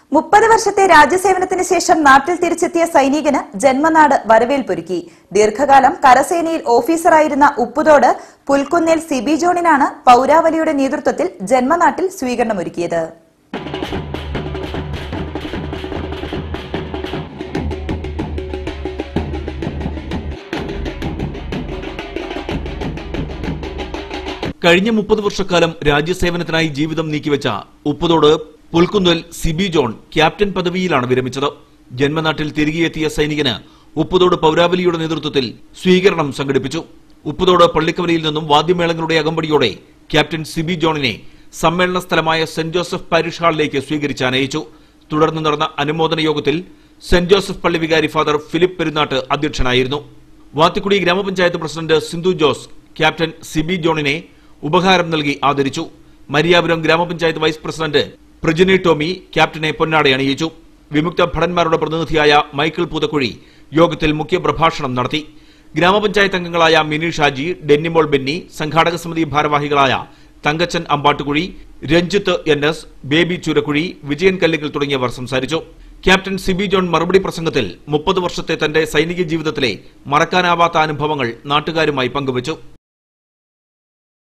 മുപ്പത് വർഷത്തെ രാജ്യസേവനത്തിന് ശേഷം നാട്ടിൽ തിരിച്ചെത്തിയ സൈനികന് ജന്മനാട് വരവേൽപ്പൊരുക്കി ദീർഘകാലം കരസേനയിൽ ഓഫീസറായിരുന്ന ഉപ്പുതോട് പുൽക്കുന്നേൽ സിബി ജോണിനാണ് പൌരാവലിയുടെ നേതൃത്വത്തിൽ ജന്മനാട്ടിൽ സ്വീകരണമൊരുക്കിയത് കഴിഞ്ഞ മുപ്പത് വർഷക്കാലം രാജ്യസേവനത്തിനായി ജീവിതം നീക്കിവെച്ച ഉപ്പതോട് പുൽക്കുന്തൽ സിബി ജോൺ ക്യാപ്റ്റൻ പദവിയിലാണ് വിരമിച്ചത് ജന്മനാട്ടിൽ തിരികെയെത്തിയ സൈനികന് ഉപ്പതോട് പൌരാവലിയുടെ നേതൃത്വത്തിൽ സ്വീകരണം സംഘടിപ്പിച്ചു ഉപ്പതോട് പള്ളിക്കവലയിൽ നിന്നും വാദ്യമേളങ്ങളുടെ അകമ്പടിയോടെ ക്യാപ്റ്റൻ സിബി ജോണിനെ സമ്മേളന സ്ഥലമായ സെന്റ് ജോസഫ് പാരിഷ് ഹാളിലേക്ക് സ്വീകരിച്ചാനയിച്ചു തുടർന്ന് നടന്ന അനുമോദന യോഗത്തിൽ സെന്റ് ജോസഫ് പള്ളി വികാരി ഫാദർ ഫിലിപ്പ് പെരുന്നാട്ട് അധ്യക്ഷനായിരുന്നു വാത്തിക്കുടി ഗ്രാമപഞ്ചായത്ത് പ്രസിഡന്റ് സിന്ധു ജോസ് ക്യാപ്റ്റൻ സിബി ജോണിനെ ഉപഹാരം നൽകി ആദരിച്ചു മരിയാപുരം ഗ്രാമപഞ്ചായത്ത് വൈസ് പ്രസിഡന്റ് പ്രജിനി ടോമി ക്യാപ്റ്റനെ പൊന്നാട അണിയിച്ചു വിമുക്ത ഭടന്മാരുടെ പ്രതിനിധിയായ മൈക്കിൾ പൂതക്കുഴി യോഗത്തിൽ മുഖ്യപ്രഭാഷണം നടത്തി ഗ്രാമപഞ്ചായത്ത് അംഗങ്ങളായ മിനി ഷാജി ഡെന്നിമോൾ ബെന്നി സംഘാടക സമിതി ഭാരവാഹികളായ തങ്കച്ചൻ അമ്പാട്ടുകുഴി രഞ്ജിത്ത് എൻ എസ് ബേബി ചുരക്കുഴി വിജയൻ കല്ലിങ്കൽ തുടങ്ങിയവർ സംസാരിച്ചു ക്യാപ്റ്റൻ സിബി ജോൺ മറുപടി പ്രസംഗത്തിൽ മുപ്പത് വർഷത്തെ തന്റെ സൈനിക ജീവിതത്തിലെ മറക്കാനാവാത്ത അനുഭവങ്ങൾ നാട്ടുകാരുമായി പങ്കുവച്ചു